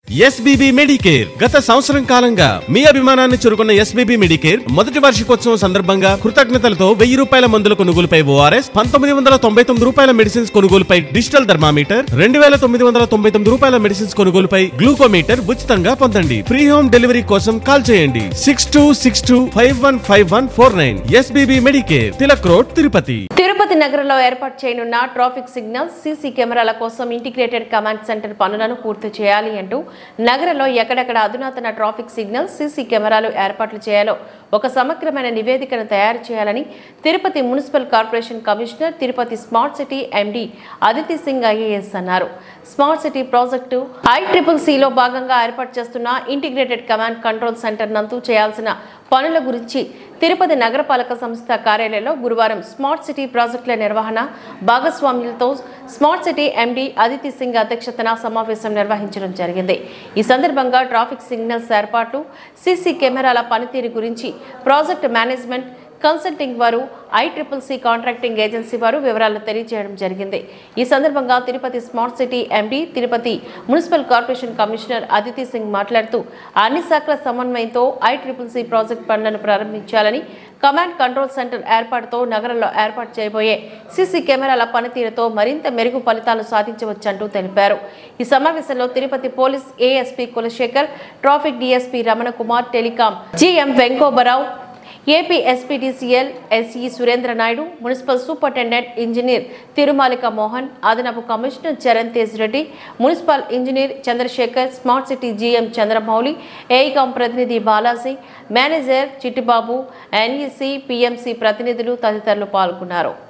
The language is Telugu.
ఎస్బీబీ మెడికేర్ గత సంవత్సరం కాలంగా మీ అభిమానాన్ని చురుకున్న ఎస్బీబీ మెడికేర్ మొదటి వార్షికోత్సవం సందర్భంగా కృతజ్ఞతలతో వెయ్యి రూపాయల మందుల కొనుగోలుపై ఓఆర్ఎస్ పంతొమ్మిది వందల తొంభై తొమ్మిది రూపాయల మెడిసిన్స్ కొనుగోలుపై డిజిటల్ థర్మామీటర్ రెండు వేల తొమ్మిది వందల తొంభై తొమ్మిది రూపాయల మెడిసిన్స్ కొనుగోలుపై గ్లూకోమీటర్ ఉచితంగా పొందండి ఫ్రీ హోమ్ డెలివరీ కోసం కాల్ చేయండి six two six two five one five one four nine SBB Medicare Tilak road Tirupati Tirupati నగరంలో ఏర్పాటు చేయనున్న ట్రాఫిక్ సిగ్నల్స్ సీసీ కెమెరాల కోసం ఇంటిగ్రేటెడ్ కమాండ్ సెంటర్ పనులను పూర్తి చేయాలి అంటూ నగరంలో ఎక్కడెక్కడ అధునాతన ట్రాఫిక్ సిగ్నల్స్ సీసీ కెమెరాలు ఏర్పాట్లు చేయాలో ఒక సమగ్రమైన నివేదికను తయారు చేయాలని Tirupati municipal corporation commissioner Tirupati smart city MD Aditi Singh IAS అన్నారు smart city project I triple సిలో భాగంగా ఏర్పాటు చేస్తున్న ఇంటిగ్రేటెడ్ కమాండ్ కంట్రోల్ సెంటర్ నందు చేయాల్సిన పనుల గురించి తిరుపతి నగరపాలక సంస్థ కార్యాలయంలో గురువారం స్మార్ట్ సిటీ ప్రాజెక్టుల నిర్వహణ భాగస్వామ్యులతో smart city MD Aditi Singh అధ్యక్షతన సమావేశం నిర్వహించడం జరిగింది ఈ సందర్భంగా ట్రాఫిక్ సిగ్నల్స్ ఏర్పాట్లు సీసీ కెమెరాల పనితీరు గురించి ప్రాజెక్ట్ మేనేజ్మెంట్ కన్సల్టింగ్ వారు I triple C contracting agency వారు వివరాలు తెలియజేయడం జరిగింది ఈ సందర్భంగా Tirupati smart city MD Tirupati municipal corporation commissioner Aditi Singh మాట్లాడుతూ అన్ని శాఖల సమన్వయంతో ఐ ట్రిపుల్ సి ప్రాజెక్ట్ పనులను ప్రారంభించాలని కమాండ్ కంట్రోల్ సెంటర్ ఏర్పాటుతో నగరంలో ఏర్పాటు చేయబోయే సీసీ కెమెరాల పనితీరుతో మరింత మెరుగు ఫలితాలు సాధించవచ్చంటూ తెలిపారు ఈ సమావేశంలో Tirupati police ASP Kulasekhar traffic DSP Ramana Kumar telecom GM Venkobarao AP SPDCL SE Surendra Naidu municipal superintendent engineer Tirumalika Mohan అదనపు commissioner Charan Tej Reddy municipal engineer Chandrasekhar smart city GM Chandramouli AECOM ప్రతినిధి Balaji manager Chittibabu NEC PMC ప్రతినిధులు తదితరులు పాల్గొన్నారు